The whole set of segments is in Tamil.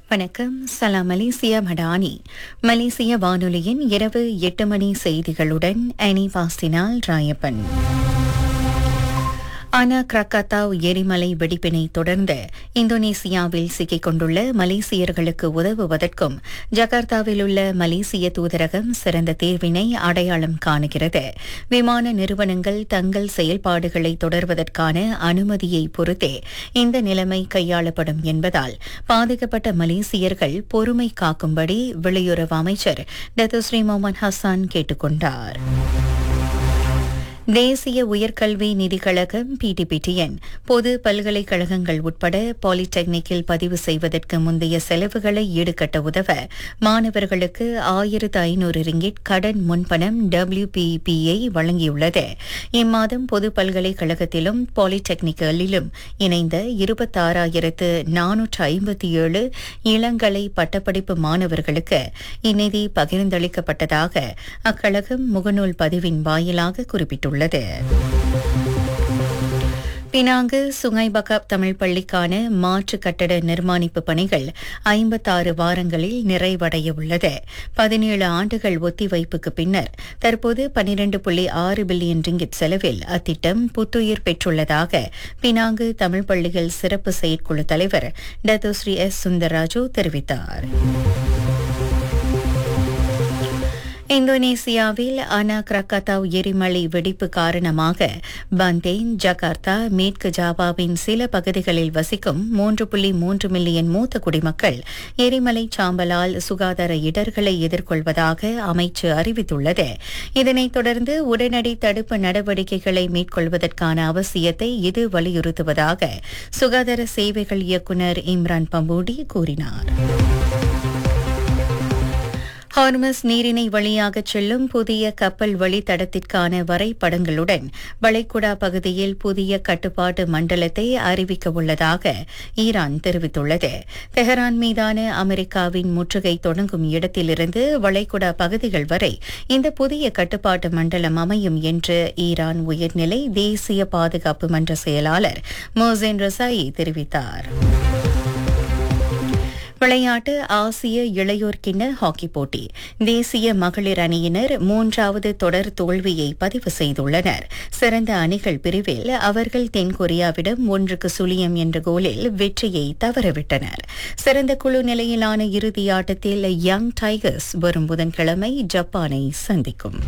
வணக்கம் சலாம் மலேசியா மடானி மலேசிய வானொலியின் இரவு எட்டு மணி செய்திகளுடன் அனி பாஸ்டினால் ராயப்பன் ஆனா கிரக்கத்தாவ் எரிமலை வெடிப்பினை தொடர்ந்து இந்தோனேசியாவில் சிக்கிக் கொண்டுள்ள மலேசியர்களுக்கு உதவுவதற்கும் ஜகார்த்தாவில் உள்ள மலேசிய தூதரகம் சிறந்த தீர்வினை அடையாளம் காணுகிறது விமான நிறுவனங்கள் தங்கள் செயல்பாடுகளை தொடர்வதற்கான அனுமதியை பொறுத்தே இந்த நிலைமை கையாளப்படும் என்பதால் பாதிக்கப்பட்ட மலேசியர்கள் பொறுமை காக்கும்படி வெளியுறவு அமைச்சர் டத்துஸ்ரீ மொஹமத் ஹசான் கேட்டுக் கொண்டார் தேசிய உயர்கல்வி நிதிக் கழகம் பிடிபிடிஎன் பொது பல்கலைக்கழகங்கள் உட்பட பாலிடெக்னிக்கில் பதிவு செய்வதற்கு முந்தைய செலவுகளை ஈடுகட்ட உதவ மாணவர்களுக்கு ஆயிரத்து ஐநூறு ரிங்கிட் கடன் முன்பணம் டபிள்யூபிபிஐ வழங்கியுள்ளது இம்மாதம் பொது பல்கலைக்கழகத்திலும் பாலிடெக்னிக்கலிலும் இணைந்த இருபத்தாறாயிரத்து நானூற்று ஐம்பத்தி ஏழு இளங்கலை பட்டப்படிப்பு மாணவர்களுக்கு இந்நிதி பகிர்ந்தளிக்கப்பட்டதாக அக்கழகம் முகநூல் பதிவின் வாயிலாக குறிப்பிட்டுள்ளது உள்ளது பினாங்கு சுங்கைபகாப் தமிழ் பள்ளிக்கான மாற்று கட்டட நிர்மாணிப்பு பணிகள் ஐம்பத்தாறு வாரங்களில் நிறைவடைய உள்ளது பதினேழு ஆண்டுகள் ஒத்திவைப்புக்கு பின்னர் தற்போது பனிரண்டு புள்ளி ஆறு பில்லியன் ரிங்கிட் செலவில் அத்திட்டம் புத்துயிர் பெற்றுள்ளதாக பினாங்கு தமிழ் பள்ளிகள் சிறப்பு செயற்குழு தலைவர் டத்துஸ்ரீ எஸ் சுந்தரராஜு தெரிவித்தார் இந்தோனேசியாவில் அனா கிரக்கத்தாவ் எரிமலை வெடிப்பு காரணமாக பந்தேன் ஜகார்த்தா மேற்கு ஜாவாவின் சில பகுதிகளில் வசிக்கும் மூன்று புள்ளி மூன்று மில்லியன் மூத்த குடிமக்கள் எரிமலை சாம்பலால் சுகாதார இடர்களை எதிர்கொள்வதாக அமைச்சு அறிவித்துள்ளது இதனைத் தொடர்ந்து உடனடி தடுப்பு நடவடிக்கைகளை மேற்கொள்வதற்கான அவசியத்தை இது வலியுறுத்துவதாக சுகாதார சேவைகள் இயக்குநர் இம்ரான் பம்பூடி கூறினார் ஹார்மஸ் நீரிணை வழியாக செல்லும் புதிய கப்பல் வழித்தடத்திற்கான வரைபடங்களுடன் வளைகுடா பகுதியில் புதிய கட்டுப்பாட்டு மண்டலத்தை அறிவிக்க உள்ளதாக ஈரான் தெரிவித்துள்ளது தெஹரான் மீதான அமெரிக்காவின் முற்றுகை தொடங்கும் இடத்திலிருந்து வளைகுடா பகுதிகள் வரை இந்த புதிய கட்டுப்பாட்டு மண்டலம் அமையும் என்று ஈரான் உயர்நிலை தேசிய பாதுகாப்பு மன்ற செயலாளர் மோசேன் ரசாயி தெரிவித்தார் விளையாட்டு ஆசிய இளையோர் கிண்ண ஹாக்கி போட்டி தேசிய மகளிர் அணியினர் மூன்றாவது தொடர் தோல்வியை பதிவு செய்துள்ளனர் சிறந்த அணிகள் பிரிவில் அவர்கள் தென்கொரியாவிடம் ஒன்றுக்கு சுழியம் என்ற கோலில் வெற்றியை தவறவிட்டனர் சிறந்த குழு நிலையிலான இறுதி ஆட்டத்தில் யங் டைகர்ஸ் வரும் புதன்கிழமை ஜப்பானை சந்திக்கும்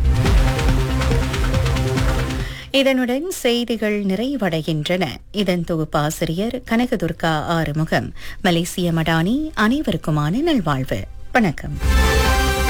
இதனுடன் செய்திகள் நிறைவடைகின்றன இதன் தொகுப்பாசிரியர் கனகதுர்கா ஆறுமுகம் மலேசிய மடானி அனைவருக்குமான நல்வாழ்வு வணக்கம்